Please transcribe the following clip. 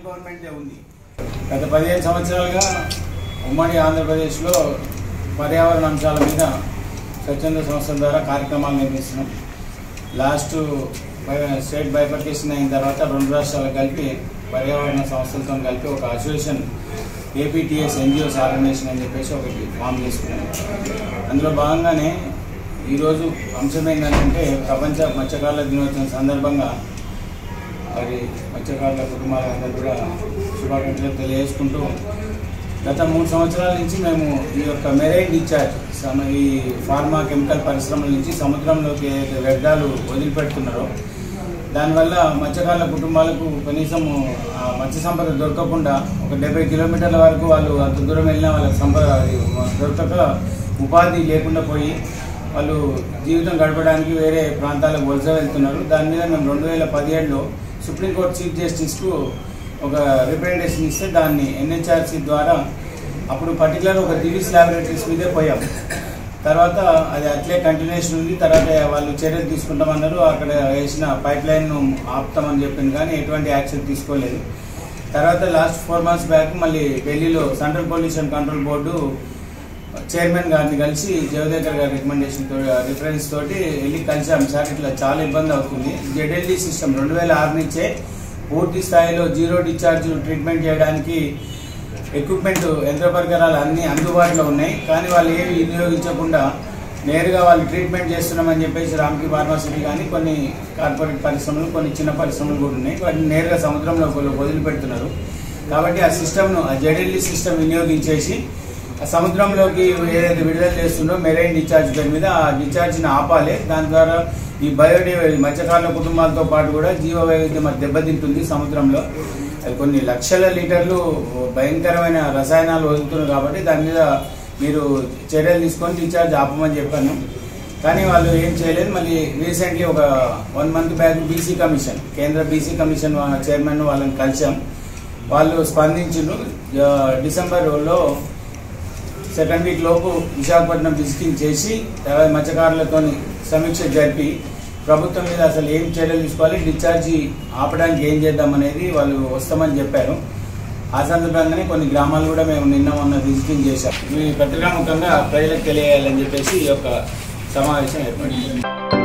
గవర్నమెంటే ఉంది గత పదిహేను సంవత్సరాలుగా ఉమ్మడి ఆంధ్రప్రదేశ్లో పర్యావరణ అంశాల మీద స్వచ్ఛంద సంస్థల ద్వారా కార్యక్రమాలు నిర్వహిస్తున్నాం లాస్ట్ బై- స్టేట్ బైఫర్కేషన్ అయిన తర్వాత రెండు రాష్ట్రాలు కలిపి పర్యావరణ సంస్థలతో కలిపి ఒక అసోసియేషన్ ఏపీటీఎస్ ఎన్జిఓస్ ఆర్గనైజేషన్ అని చెప్పేసి ఒకటి ఫామ్ చేసుకున్నాం అందులో భాగంగానే ఈరోజు అంశం ఏంటంటే ప్రపంచ మత్స్యకారుల దినోత్సవం సందర్భంగా మరి మత్స్యకారుల కుటుంబాలందరూ కూడా శుభాకాంక్షలు తెలియజేసుకుంటూ గత మూడు సంవత్సరాల నుంచి మేము ఈ యొక్క మెరైన్ డిశ్చార్జ్ సమ- ఈ ఫార్మా కెమికల్ పరిశ్రమల నుంచి సముద్రంలోకి ఏదైతే వ్యర్థాలు వదిలిపెడుతున్నారో దానివల్ల మత్స్యకారుల కుటుంబాలకు కనీసం ఆ మత్స్య సంపద దొరకకుండా ఒక డెబ్బై కిలోమీటర్ల వరకు వాళ్ళు అంత దూరం వెళ్ళినా వాళ్ళకి సంపద అది దొరకక ఉపాధి లేకుండా పోయి వాళ్ళు జీవితం గడపడానికి వేరే ప్రాంతాలకు వలస వెళ్తున్నారు దాని మీద మేము రెండు వేల పదిహేడులో సుప్రీంకోర్టు చీఫ్ జస్టిస్కు ఒక రిప్రజెంటేషన్ ఇస్తే దాన్ని ఎన్హెచ్ఆర్సీ ద్వారా అప్పుడు పర్టికులర్ ఒక దివిస్ ల్యాబొరేటరీస్ మీదే పోయాం తర్వాత అది అట్లే కంటిన్యూషన్ ఉంది తర్వాత వాళ్ళు చర్యలు తీసుకుంటామన్నారు అక్కడ వేసిన పైప్ లైన్ ఆపుతామని చెప్పింది కానీ ఎటువంటి యాక్షన్ తీసుకోలేదు తర్వాత లాస్ట్ ఫోర్ మంత్స్ బ్యాక్ మళ్ళీ ఢిల్లీలో central pollution control board chairman గారిని కలిసి జవదేకర్ గారి రికమెండేషన్ తో రిఫరెన్స్ తోటి వెళ్ళి కలిసాం సార్ ఇట్లా చాలా ఇబ్బంది అవుతుంది జెడ్ఎల్డీ సిస్టమ్ రెండు వేల ఆరు నుంచే పూర్తి స్థాయిలో జీరో డిశ్చార్జ్ ట్రీట్మెంట్ చేయడానికి ఎక్విప్మెంట్ యంత్ర పరికరాలు అన్ని అందుబాటులో ఉన్నాయి కానీ వాళ్ళు ఏమి వినియోగించకుండా నేరుగా వాళ్ళు ట్రీట్మెంట్ చేస్తున్నామని చెప్పేసి రామ్కి ఫార్మాసిటీ కానీ కొన్ని కార్పొరేట్ పరిశ్రమలు కొన్ని చిన్న పరిశ్రమలు కూడా ఉన్నాయి వాటిని నేరుగా సముద్రంలో వదిలి- వదిలిపెడుతున్నారు కాబట్టి ఆ సిస్టమ్ను ఆ జెడెల్లి సిస్టమ్ వినియోగించేసి ఆ సముద్రంలోకి ఏదైతే విడుదల చేస్తుందో మెరైన్ డిశ్చార్జ్ పేరు మీద ఆ డిశ్చార్జ్ని ఆపాలి దాని ద్వారా ఈ బయోడైవర్సిటీ మత్స్యకారుల కుటుంబాలతో పాటు కూడా జీవ వైవిధ్యం అది దెబ్బతింటుంది సముద్రంలో అది కొన్ని లక్షల లీటర్లు భయంకరమైన రసాయనాలు వదులుతున్నారు కాబట్టి దాని మీద మీరు చర్యలు తీసుకొని డిశ్చార్జ్ ఆపమని చెప్పాను కానీ వాళ్ళు ఏం చేయలేదు మళ్ళీ రీసెంట్లీ ఒక one month back BC commission కేంద్ర బీసీ కమిషన్ చైర్మన్ వాళ్ళని కలిసాం వాళ్ళు స్పందించిండ్రు ఆ, డిసెంబర్లో సెకండ్ వీక్ లోపు విశాఖపట్నం విజిటింగ్ చేసి తర్వాత మత్స్యకారులతో సమీక్ష జరిపి ప్రభుత్వం మీద అసలు ఏం చర్యలు తీసుకోవాలి డిశ్చార్జి ఆపడానికి ఏం చేద్దాం అనేది వాళ్ళు వస్తామని చెప్పారు ఆ సందర్భంగానే కొన్ని గ్రామాలు కూడా మేము నిన్న మొన్న విజిటింగ్ చేశాం ఈ పత్రికాముఖంగా ప్రజలకు తెలియాలని చెప్పేసి ఈ యొక్క సమావేశం ఏర్పడింది